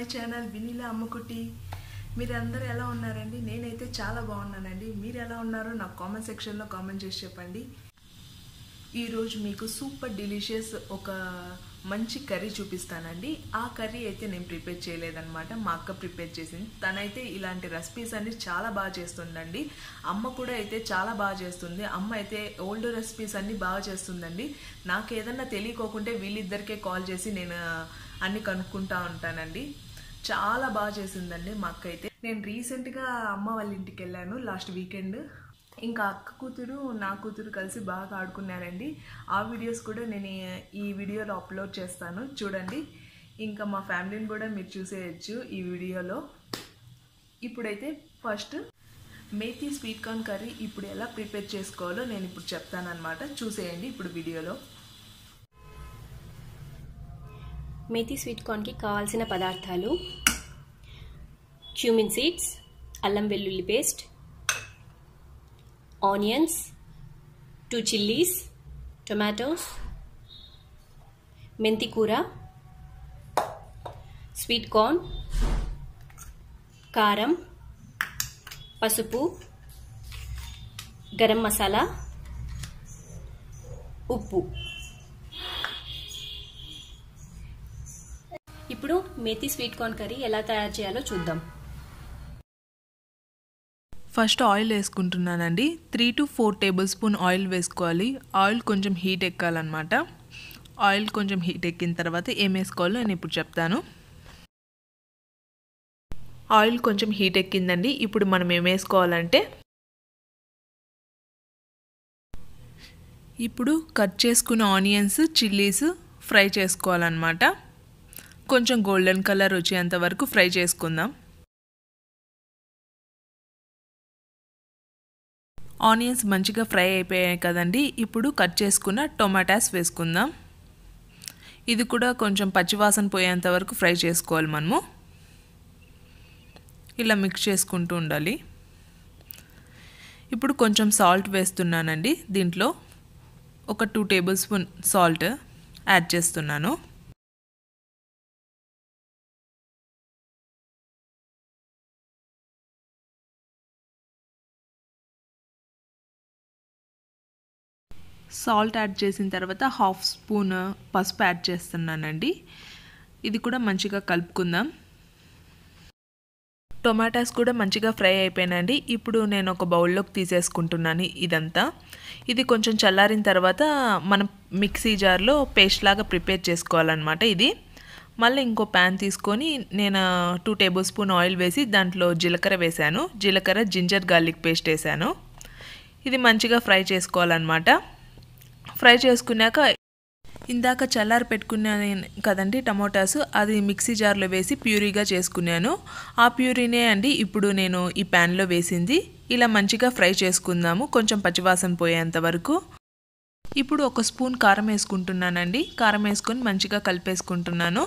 My channel Vineela అమ్మకుట్టి మీరందరూ ఎలా ఉన్నారండి నేనైతే చాలా బాగున్నానండి మీరు ఎలా ఉన్నారో నాకు కామెంట్ సెక్షన్లో కామెంట్ చేసి చెప్పండి ఈరోజు మీకు సూపర్ డిలీషియస్ ఒక మంచి కర్రీ చూపిస్తానండి ఆ కర్రీ అయితే నేను ప్రిపేర్ చేయలేదన్నమాట మా అక్క ప్రిపేర్ చేసింది తనైతే ఇలాంటి రెసిపీస్ అన్ని చాలా బాగా చేస్తుందండి అమ్మ కూడా అయితే చాలా బాగా చేస్తుంది అమ్మ అయితే ఓల్డ్ రెసిపీస్ అన్ని బాగా చేస్తుందండి నాకు ఏదన్నా తెలియకోకుంటే వీళ్ళిద్దరికే కాల్ చేసి నేను అన్ని కనుక్కుంటా ఉంటానండి చాలా బాగా చేసిందండి మా అక్క అయితే నేను రీసెంట్గా అమ్మ వాళ్ళ ఇంటికి వెళ్ళాను లాస్ట్ వీకెండ్ ఇంకా అక్క కూతురు నా కూతురు కలిసి బాగా ఆడుకున్నారండి ఆ వీడియోస్ కూడా నేను ఈ వీడియోలో అప్లోడ్ చేస్తాను చూడండి ఇంకా మా ఫ్యామిలీని కూడా మీరు చూసేయచ్చు ఈ వీడియోలో ఇప్పుడైతే first methi sweet corn curry ఇప్పుడు ఎలా ప్రిపేర్ చేసుకోవాలో నేను ఇప్పుడు చెప్తానమాట చూసేయండి ఇప్పుడు వీడియోలో మేతి స్వీట్ కార్న్కి కావాల్సిన పదార్థాలు క్యూమిన్ సీడ్స్ అల్లం వెల్లుల్లి paste onions two chillies tomatoes మెంతి కూర స్వీట్ కార్న్ కారం పసుపు గరం మసాలా ఉప్పు ఇప్పుడు మేతి స్వీట్ కార్న్ కర్రీ ఎలా తయారు చేయాలో చూద్దాం ఫస్ట్ ఆయిల్ వేసుకుంటున్నానండి three to four tablespoon oil వేసుకోవాలి ఆయిల్ కొంచెం హీట్ ఎక్కాలన్నమాట ఆయిల్ కొంచెం హీట్ ఎక్కిన తర్వాత ఏం వేసుకోవాలో నేను ఇప్పుడు చెప్తాను ఆయిల్ కొంచెం హీట్ ఎక్కిందండి ఇప్పుడు మనం ఏం వేసుకోవాలంటే ఇప్పుడు కట్ చేసుకున్న ఆనియన్స్ చిల్లీస్ ఫ్రై చేసుకోవాలన్నమాట కొంచెం గోల్డెన్ కలర్ వచ్చేంత వరకు ఫ్రై చేసుకుందాం ఆనియన్స్ మంచిగా ఫ్రై అయిపోయాయి కదండి ఇప్పుడు కట్ చేసుకున్న టొమాటాస్ వేసుకుందాం ఇది కూడా కొంచెం పచ్చివాసన పోయేంత వరకు ఫ్రై చేసుకోవాలి మనము ఇలా మిక్స్ చేసుకుంటూ ఉండాలి ఇప్పుడు కొంచెం సాల్ట్ వేస్తున్నానండి దీంట్లో ఒక two tablespoon salt add చేస్తున్నాను సాల్ట్ యాడ్ చేసిన తర్వాత హాఫ్ స్పూన్ పసుపు యాడ్ చేస్తున్నానండి ఇది కూడా మంచిగా కలుపుకుందాం టొమాటోస్ కూడా మంచిగా ఫ్రై అయిపోయినండి ఇప్పుడు నేను ఒక బౌల్లోకి తీసేసుకుంటున్నాను ఇదంతా ఇది కొంచెం చల్లారిన తర్వాత మనం మిక్సీ జార్లో పేస్ట్ లాగా ప్రిపేర్ చేసుకోవాలన్నమాట ఇది మళ్ళీ ఇంకో ప్యాన్ తీసుకొని నేను టూ టేబుల్ స్పూన్ ఆయిల్ వేసి దాంట్లో జీలకర్ర వేశాను జీలకర్ర జింజర్ గార్లిక్ పేస్ట్ వేసాను ఇది మంచిగా ఫ్రై చేసుకోవాలన్నమాట ఫ్రై చేసుకున్నాక ఇందాక చల్లారి పెట్టుకున్నాను కదండి టమోటాస్ అది మిక్సీ జార్లో వేసి ప్యూరీగా చేసుకున్నాను ఆ ప్యూరీనే అండి ఇప్పుడు నేను ఈ ప్యాన్లో వేసింది ఇలా మంచిగా ఫ్రై చేసుకుందాము కొంచెం పచ్చివాసన పోయేంత వరకు ఇప్పుడు ఒక స్పూన్ కారం వేసుకుంటున్నానండి కారం వేసుకొని మంచిగా కలిపేసుకుంటున్నాను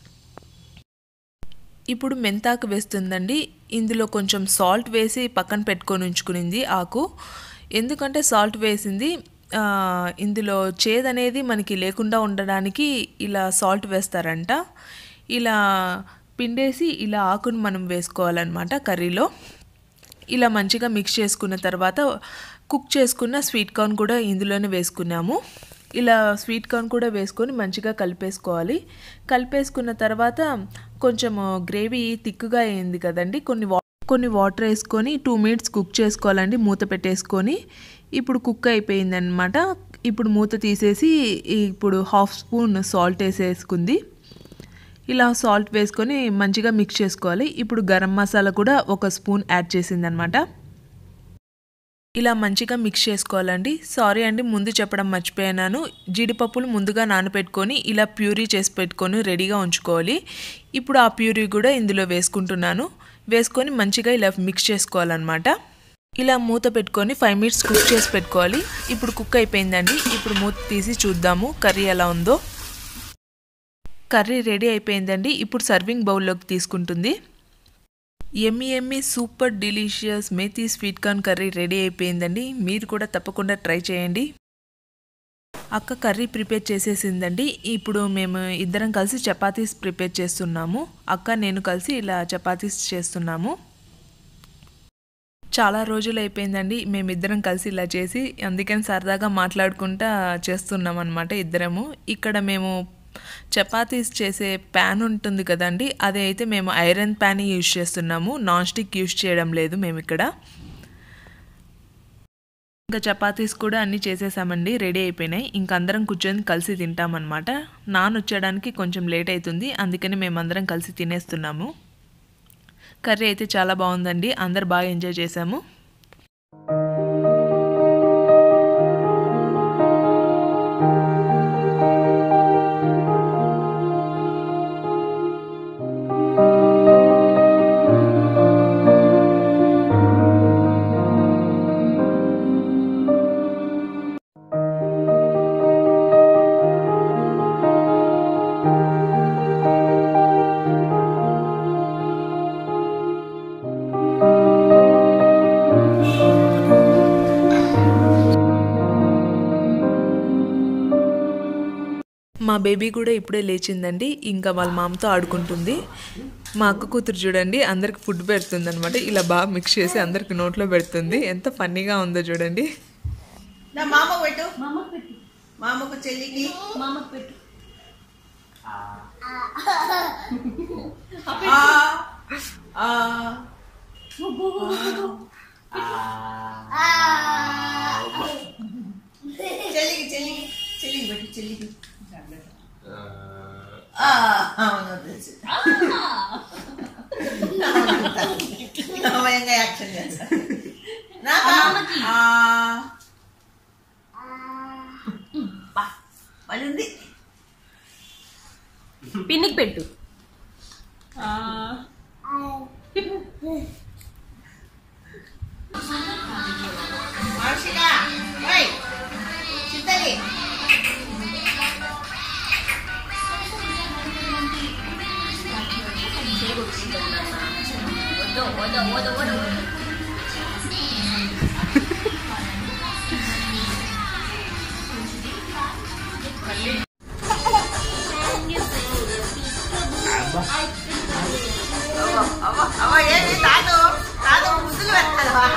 ఇప్పుడు మెంతాకు వేస్తుందండి ఇందులో కొంచెం సాల్ట్ వేసి పక్కన పెట్టుకొని ఉంచుకునింది ఆకు ఎందుకంటే సాల్ట్ వేసింది ఇందులో చేదు అనేది మనకి లేకుండా ఉండడానికి ఇలా సాల్ట్ వేస్తారంట ఇలా పిండేసి ఇలా ఆకును మనం వేసుకోవాలన్నమాట కర్రీలో ఇలా మంచిగా మిక్స్ చేసుకున్న తర్వాత కుక్ చేసుకున్న స్వీట్ కార్న్ కూడా ఇందులోనే వేసుకున్నాము ఇలా స్వీట్ కార్న్ కూడా వేసుకొని మంచిగా కలిపేసుకోవాలి కలిపేసుకున్న తర్వాత కొంచెం గ్రేవీ తిక్కుగా అయింది కదండి కొన్ని వా కొన్ని వాటర్ వేసుకొని టూ మినిట్స్ కుక్ చేసుకోవాలండి మూత పెట్టేసుకొని ఇప్పుడు కుక్ అయిపోయిందనమాట ఇప్పుడు మూత తీసేసి ఇప్పుడు హాఫ్ స్పూన్ సాల్ట్ వేసేసుకుంది ఇలా సాల్ట్ వేసుకొని మంచిగా మిక్స్ చేసుకోవాలి ఇప్పుడు గరం మసాలా కూడా ఒక స్పూన్ యాడ్ చేసిందనమాట ఇలా మంచిగా మిక్స్ చేసుకోవాలండి సారీ అండి ముందు చెప్పడం మర్చిపోయాను జీడిపప్పులు ముందుగా నానబెట్టుకొని ఇలా ప్యూరీ చేసి పెట్టుకొని రెడీగా ఉంచుకోవాలి ఇప్పుడు ఆ ప్యూరీ కూడా ఇందులో వేసుకుంటున్నాను వేసుకొని మంచిగా ఇలా మిక్స్ చేసుకోవాలన్నమాట ఇలా మూత పెట్టుకొని ఫైవ్ మినిట్స్ కుక్ చేసి పెట్టుకోవాలి ఇప్పుడు కుక్ అయిపోయిందండి ఇప్పుడు మూత తీసి చూద్దాము కర్రీ ఎలా ఉందో కర్రీ రెడీ అయిపోయిందండి ఇప్పుడు సర్వింగ్ బౌల్లోకి తీసుకుంటుంది ఎమ్మి ఎమ్మి super delicious methi sweet corn curry ready అయిపోయిందండి మీరు కూడా తప్పకుండా ట్రై చేయండి అక్క కర్రీ ప్రిపేర్ చేసేసిందండి ఇప్పుడు మేము ఇద్దరం కలిసి చపాతీస్ ప్రిపేర్ చేస్తున్నాము అక్క నేను కలిసి ఇలా చపాతీస్ చేస్తున్నాము చాలా రోజులు అయిపోయిందండి మేమిద్దరం కలిసి ఇలా చేసి అందుకని సరదాగా మాట్లాడుకుంటా చేస్తున్నాం అనమాట ఇద్దరము ఇక్కడ మేము చపాతీస్ చేసే ప్యాన్ ఉంటుంది కదండి అది అయితే మేము ఐరన్ ప్యాన్ యూజ్ చేస్తున్నాము నాన్ స్టిక్ యూజ్ చేయడం లేదు మేము ఇక్కడ ఇంకా చపాతీస్ కూడా అన్నీ చేసేసామండి రెడీ అయిపోయినాయి ఇంక అందరం కూర్చొని కలిసి తింటామన్నమాట నాన్ వచ్చేయడానికి కొంచెం లేట్ అవుతుంది అందుకని మేమందరం కలిసి తినేస్తున్నాము కర్రీ అయితే చాలా బాగుందండి అందరు బాగా ఎంజాయ్ చేశాము మా బేబీ కూడా ఇప్పుడే లేచిందండి ఇంకా వాళ్ళ మామతో ఆడుకుంటుంది మా అక్క కూతురు చూడండి అందరికి ఫుడ్ పెడుతుంది అనమాట ఇలా బాగా మిక్స్ చేసి అందరికి నోట్లో పెడుతుంది ఎంత ఫన్నీగా ఉందో చూడండి నా మామకు పెట్టు మామకు చెల్లికి మామకు పెట్టు ఆ, ఆ, చెల్లికి చెల్లికి చెల్లికి పెట్టు చెల్లికి ఆ, అవును తెలుసు నమ్మయంగా యాక్షన్ చేస్తాను నాకా? ఆ. బా, మళ్ళీ ఉంది పిన్నికి పెట్టు మార్షిక ఓయ్ చిత్తలి అవ్వ అవ్వ ఏంటి తాను తాను ముద్దులు పెట్టాలవా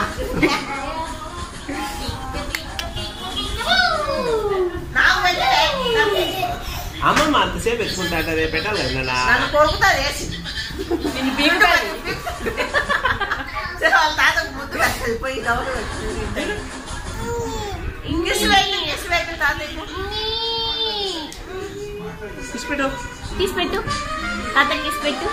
నాకు పెట్టే అమ్మమ్మ అంతసేపు ఎత్తుకుంటా రేపు పెట్టాలి కదా నాన్న. నన్ను కొడుకుతుంది వేసి నిన్ను పీకుతాది. సరే వాళ్ళ తాతకు ముద్దు పెట్టాలి పోయి గౌరవ ఇంగ్లీష్ వెయిట్ ఇంగ్లీష్ వెయిట్ తాతయ్య తీసి పెట్టు తీసి పెట్టు తాతకి తీసి పెట్టు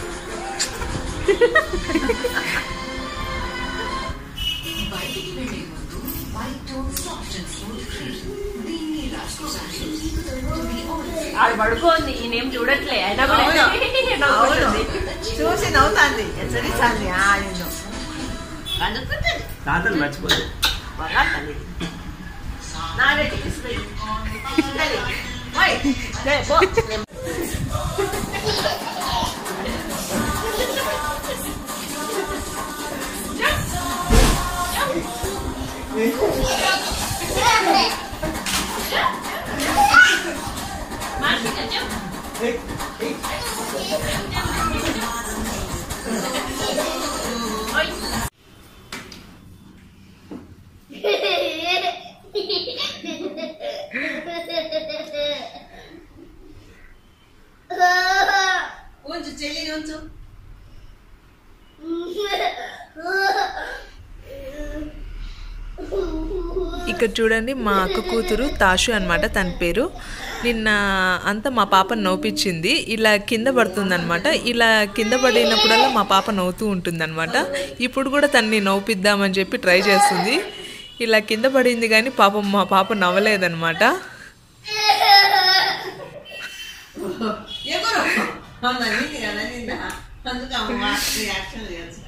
ఆడు పడుకోంది ఈయనేం చూడట్లే అయినా కూడా అవును. అవును నవ్వుకుంటుంది. చూసి నవ్వుతాంది హెచ్చరించాలి ఆయన కనుక్కుంటుంది తాతను మర్చిపోదు బాగా తల్లి నా రెడ్డి కిస్మయి తల్లి ఓయ్ లే పో ఉంచు చెల్లి ఉంచు ఇక్కడ చూడండి మా అక్క కూతురు తాషు అనమాట తన పేరు నిన్న అంతా మా పాప నవ్వుపించింది ఇలా కింద పడుతుందన్నమాట ఇలా కింద పడినప్పుడల్లా మా పాప నవ్వుతూ ఉంటుందన్నమాట ఇప్పుడు కూడా తన్ని నవ్వుపిద్దామని చెప్పి ట్రై చేస్తుంది ఇలా కింద పడింది కానీ పాపం మా పాప నవ్వలేదన్నమాట ఎగురు నన్నింది కదా నిందా అందుకు అమ్మ రియాక్షన్ చేయాల్సింది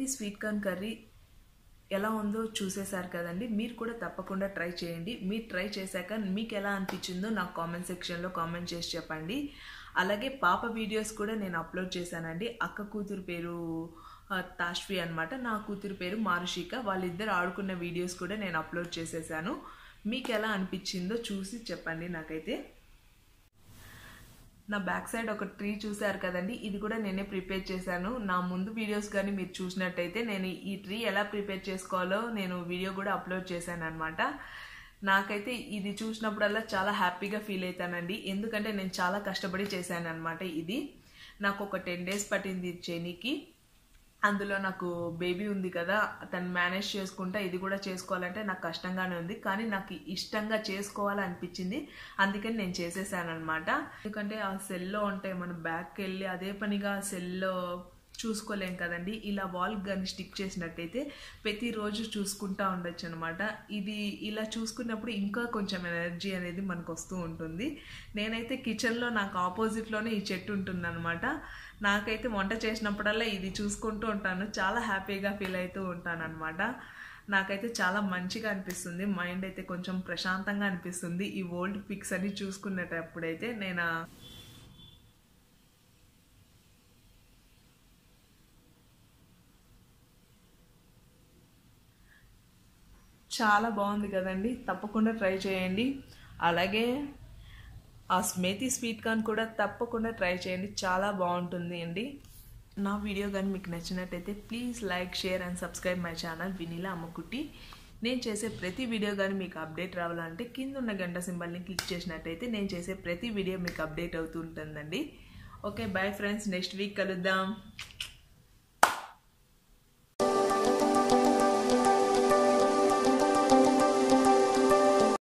స్మేతి స్వీట్ కార్న్ కర్రీ ఎలా ఉందో చూసేశారు కదండి మీరు కూడా తప్పకుండా ట్రై చేయండి మీరు ట్రై చేశాక మీకు ఎలా అనిపించిందో నాకు కామెంట్ సెక్షన్లో కామెంట్ చేసి చెప్పండి అలాగే పాప వీడియోస్ కూడా నేను అప్లోడ్ చేశానండి అక్క కూతురు పేరు ఆ, తాష్వి అనమాట నా కూతురు పేరు మారుషిక వాళ్ళిద్దరు ఆడుకున్న వీడియోస్ కూడా నేను అప్లోడ్ చేసేసాను మీకు ఎలా అనిపించిందో చూసి చెప్పండి నాకైతే నా బ్యాక్ సైడ్ ఒక ట్రీ చూశారు కదండి ఇది కూడా నేనే ప్రిపేర్ చేశాను నా ముందు వీడియోస్ కానీ మీరు చూసినట్టయితే నేను ఈ ట్రీ ఎలా ప్రిపేర్ చేసుకోవాలో నేను వీడియో కూడా అప్లోడ్ చేశాను అనమాట నాకైతే ఇది చూసినప్పుడల్లా చాలా హ్యాపీగా ఫీల్ అవుతానండి ఎందుకంటే నేను చాలా కష్టపడి చేశాను అనమాట ఇది నాకు ఒక టెన్ డేస్ పట్టింది ఇది చేయనీకి అందులో నాకు బేబీ ఉంది కదా తను మేనేజ్ చేసుకుంటా ఇది కూడా చేసుకోవాలంటే నాకు కష్టంగానే ఉంది కానీ నాకు ఇష్టంగా చేసుకోవాలనిపించింది అందుకని నేను చేసేసాను అనమాట ఎందుకంటే ఆ సెల్లో ఉంటాయి మనం బ్యాక్కి వెళ్ళి అదే పనిగా సెల్లో చూసుకోలేం కదండి ఇలా వాల్ కానీ స్టిక్ చేసినట్టయితే ప్రతిరోజు చూసుకుంటా ఉండొచ్చు అనమాట ఇది ఇలా చూసుకున్నప్పుడు ఇంకా కొంచెం ఎనర్జీ అనేది మనకు వస్తూ ఉంటుంది నేనైతే కిచెన్లో నాకు ఆపోజిట్లోనే ఈ చెట్టు ఉంటుంది అనమాట నాకైతే వంట చేసినప్పుడల్లా ఇది చూసుకుంటూ ఉంటాను చాలా హ్యాపీగా ఫీల్ అవుతూ ఉంటాను అనమాట నాకైతే చాలా మంచిగా అనిపిస్తుంది మైండ్ అయితే కొంచెం ప్రశాంతంగా అనిపిస్తుంది ఈ ఓల్డ్ పిక్స్ అన్ని చూసుకునేటప్పుడైతే నేను చాలా బాగుంది కదండి తప్పకుండా ట్రై చేయండి అలాగే ఆ స్మేతి స్వీట్ కార్న్ కూడా తప్పకుండా ట్రై చేయండి చాలా బాగుంటుంది అండి నా వీడియో కానీ మీకు నచ్చినట్టయితే please like share and subscribe my channel Vineela Ammakutti నేను చేసే ప్రతి వీడియో కానీ మీకు అప్డేట్ రావాలంటే కింద ఉన్న గంట సింబల్ని క్లిక్ చేసినట్టయితే నేను చేసే ప్రతి వీడియో మీకు అప్డేట్ అవుతూ ఉంటుందండి okay bye friends next week కలుద్దాం